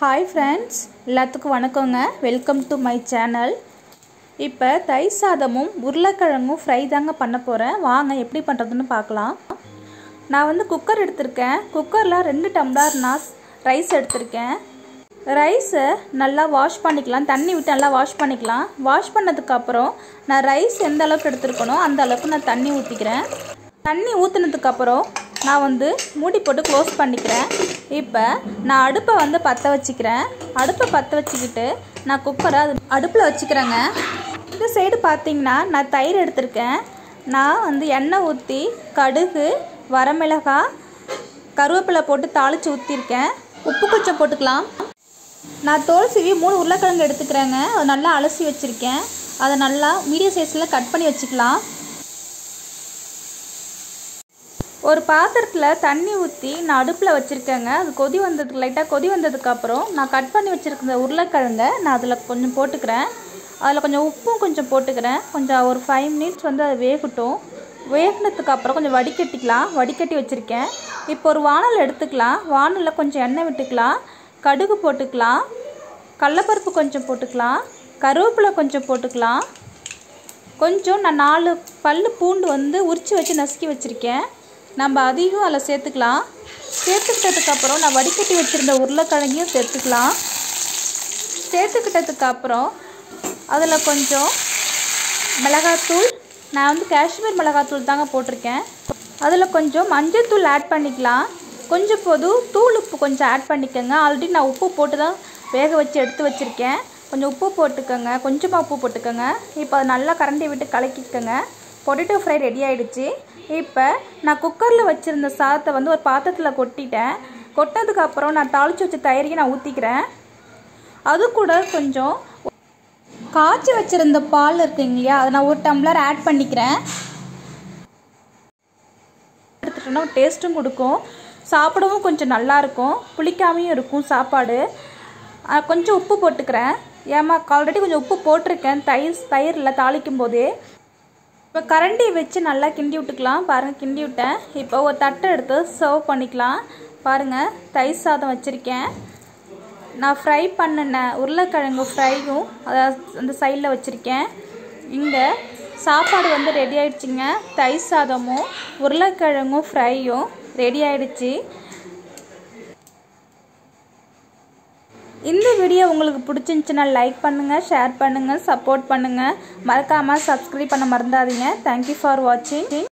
hi friends எல்லாத்துக்கும் வணக்கங்க welcome to my channel இப்போ தயிர் சாதமும் உருளைக்கிழங்கும் ஃப்ரை தாங்க பண்ண போகிறேன் வாங்க எப்படி பண்ணுறதுன்னு பார்க்கலாம் நான் வந்து குக்கர் எடுத்திருக்கேன் குக்கரில் ரெண்டு டம்ளர் நான் ரைஸ் எடுத்திருக்கேன் ரைஸை நல்லா வாஷ் பண்ணிக்கலாம் தண்ணி விட்டு நல்லா வாஷ் பண்ணிக்கலாம் வாஷ் பண்ணதுக்கப்புறம் நான் ரைஸ் எந்த அளவுக்கு எடுத்துருக்கணும் அந்த அளவுக்கு நான் தண்ணி ஊற்றிக்கிறேன் தண்ணி ஊற்றுனதுக்கப்புறம் நான் வந்து மூடி போட்டு க்ளோஸ் பண்ணிக்கிறேன் இப்போ நான் அடுப்பை வந்து பற்ற வச்சுக்கிறேன் அடுப்பை பற்ற வச்சுக்கிட்டு நான் குக்கரை அது அடுப்பில் வச்சுக்கிறேங்க இந்த சைடு பார்த்தீங்கன்னா நான் தயிர் எடுத்திருக்கேன் நான் வந்து எண்ணெய் ஊற்றி கடுகு வரமிளகாய் கருவேப்பிலை போட்டு தாளித்து ஊற்றிருக்கேன் உப்பு கொஞ்சம் போட்டுக்கலாம் நான் தோல் சீவி மூணு உருளைக்கிழங்கு எடுத்துக்கிறேங்க அதை நல்லா அலசி வச்சுருக்கேன் அதை நல்லா மீடியம் சைஸில் கட் பண்ணி வச்சுக்கலாம் ஒரு பாத்திரத்தில் தண்ணி ஊற்றி நான் அடுப்பில் வச்சுருக்கேங்க அது கொதி வந்ததுக்கு லைட்டாக கொதி வந்ததுக்கப்புறம் நான் கட் பண்ணி வச்சுருக்க உருளைக்கிழங்க நான் அதில் கொஞ்சம் போட்டுக்கிறேன் அதில் கொஞ்சம் உப்பும் கொஞ்சம் போட்டுக்கிறேன் கொஞ்சம் ஒரு ஃபைவ் மினிட்ஸ் வந்து அது வேகட்டும் வேகினதுக்கப்புறம் கொஞ்சம் வடிகட்டிக்கலாம் வடிகட்டி வச்சுருக்கேன் இப்போ ஒரு வானல் எடுத்துக்கலாம் வானலில் கொஞ்சம் எண்ணெய் விட்டுக்கலாம் கடுகு போட்டுக்கலாம் கடலப்பருப்பு கொஞ்சம் போட்டுக்கலாம் கருவேப்பிலை கொஞ்சம் போட்டுக்கலாம் கொஞ்சம் நான் நாலு பல் பூண்டு வந்து உரித்து வச்சு நசுக்கி வச்சுருக்கேன் நம்ம அதையும் அதில் சேர்த்துக்கலாம் சேர்த்துக்கிட்டதுக்கப்புறம் நான் வடிகட்டி வச்சுருந்த உருளைக்கிழங்கையும் சேர்த்துக்கலாம் சேர்த்துக்கிட்டதுக்கப்புறம் அதில் கொஞ்சம் மிளகாத்தூள் நான் வந்து காஷ்மீர் மிளகாத்தூள் தாங்க போட்டிருக்கேன் அதில் கொஞ்சம் மஞ்சள்தூள் ஆட் பண்ணிக்கலாம் கொஞ்சம் போது தூள் உப்பு கொஞ்சம் ஆட் பண்ணிக்கோங்க ஆல்ரெடி நான் உப்பு போட்டு தான் வேக வச்சு எடுத்து வச்சுருக்கேன் கொஞ்சம் உப்பு போட்டுக்கோங்க கொஞ்சமாக உப்பு போட்டுக்கோங்க இப்போ அதை நல்லா கரண்டி விட்டு கலக்கிக்கோங்க பொட்டேட்டோ ஃப்ரை ரெடி ஆகிடுச்சு இப்போ நான் குக்கரில் வச்சுருந்த சாதத்தை வந்து ஒரு பாத்திரத்தில் கொட்டிட்டேன் கொட்டதுக்கப்புறம் நான் தாளித்து வச்ச தயிரையும் நான் ஊற்றிக்கிறேன் அது கூட கொஞ்சம் காய்ச்சி வச்சுருந்த பால் இருக்குங்க இல்லையா அதை நான் ஒரு டம்ளர் ஆட் பண்ணிக்கிறேன் எடுத்துட்டோன்னா டேஸ்ட்டும் கொடுக்கும் சாப்பிடவும் கொஞ்சம் நல்லாயிருக்கும் புளிக்காமையும் இருக்கும் சாப்பாடு கொஞ்சம் உப்பு போட்டுக்கிறேன் ஏமா ஆல்ரெடி கொஞ்சம் உப்பு போட்டிருக்கேன் தயிர் தயிரில் தாளிக்கும் போதே இப்போ கரண்டி வச்சு நல்லா கிண்டி விட்டுக்கலாம் பாருங்கள் கிண்டி விட்டேன் இப்போ ஒரு தட்டை எடுத்து சர்வ் பண்ணிக்கலாம் பாருங்கள் தயிர் சாதம் வச்சுருக்கேன் நான் ஃப்ரை பண்ணின உருளைக்கிழங்கு ஃப்ரையும் அதை அந்த சைடில் வச்சுருக்கேன் இங்கே சாப்பாடு வந்து ரெடி ஆயிடுச்சுங்க தயிர் சாதமும் உருளைக்கிழங்கும் ஃப்ரையும் ரெடி ஆயிடுச்சு இந்த வீடியோ உங்களுக்கு பிடிச்சிருந்துச்சுன்னா லைக் பண்ணுங்கள் ஷேர் பண்ணுங்கள் சப்போர்ட் பண்ணுங்கள் மறக்காமல் சப்ஸ்கிரைப் பண்ண மறந்துடாதீங்க தேங்க்யூ ஃபார் வாட்சிங்